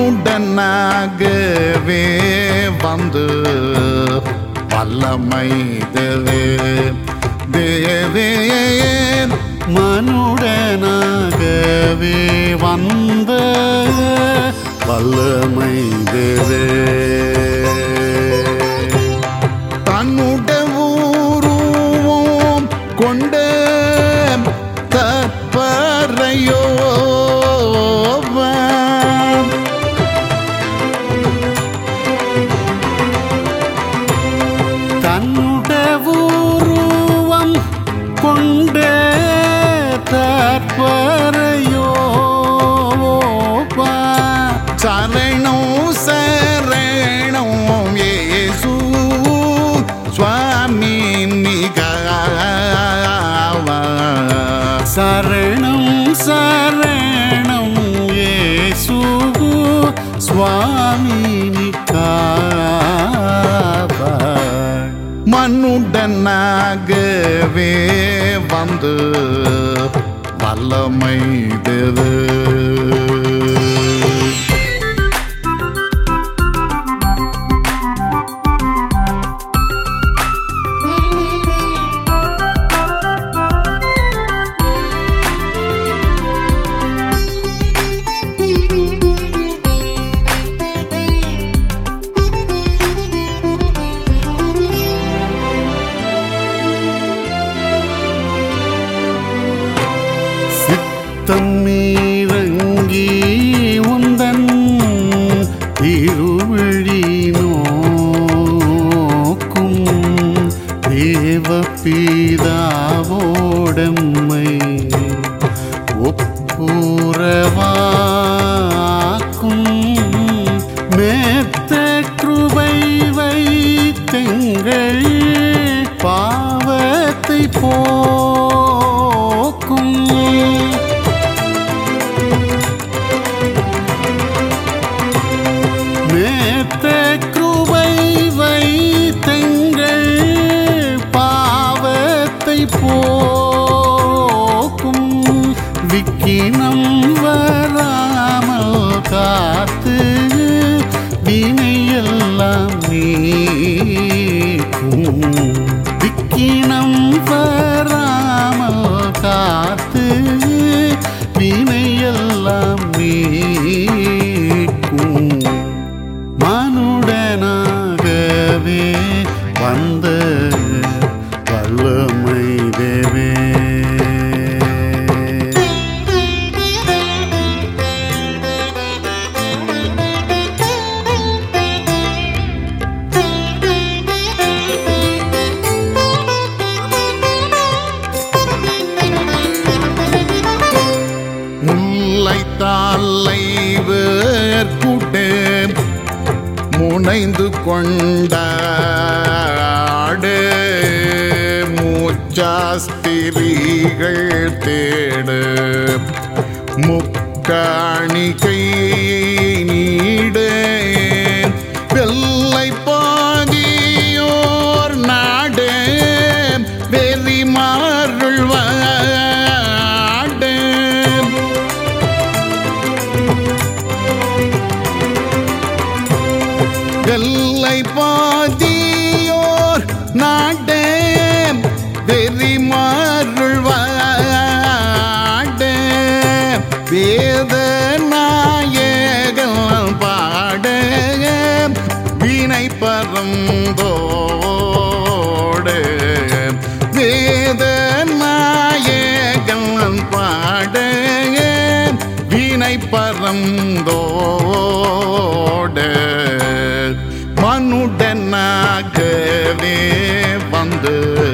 மனுடனாகவே வந்து வல்லமை தேவே தேவே மனுடனாகவே வந்த வல்லமை தேவே தன்னுட ஊருவோம் கொண்ட தற்பரையோ தன்னுடவுருவம் கொண்ட தற்பரையோ சரணம் சரணம் ஏசு சுவாமி நிகாவா சரணம் சரணம் ஏசு சுவாமி நிகாபாய் மண்ணுடனாகவே வந்து வல்லமை தேவு சித்தம் இறங்கி உந்தன் திருவிழி நோக்கும் தேவ பீதாவோடம்மை ஒப்புரவாக்கும் மேத்த கிருபை வைத்தெங்கள் பாவத்தை போக்கும் மேத்த கிருபை வைத்தெங்கள் பாவத்தை போக்கும் விக்கினம் வராமல் காத்து வினையெல்லாம் நீக்கும் விக்கினம் வராமல் காத்து வினையெல்லாம் நீக்கும் மனுடனாகவே வந்த வல்லமை தேவே முல்லை தாளை வேர்க்குட்டு முனைந்து கொண்டாடு மூச்சாஸ்திரிகள் தேடு முக்காணிக்கை நீடு வெள்ளை பாதியோர் நாடு வெறி மாறுள் வாடு எல்லை பாதியோர் நாடே வெறி மாறுள் வாடே வேத நாயகன் பாட வினை பரந்தோடு வேத நாயகன் பாட வினை பரந்தோடு மனுடனாகவே வந்து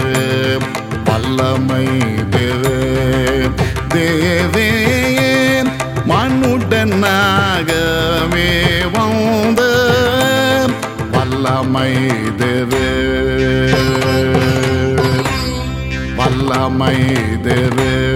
வல்லமை தேவே தேவே மனுடனாகவே வந்து வல்லமை தேவே வல்லமை தேவே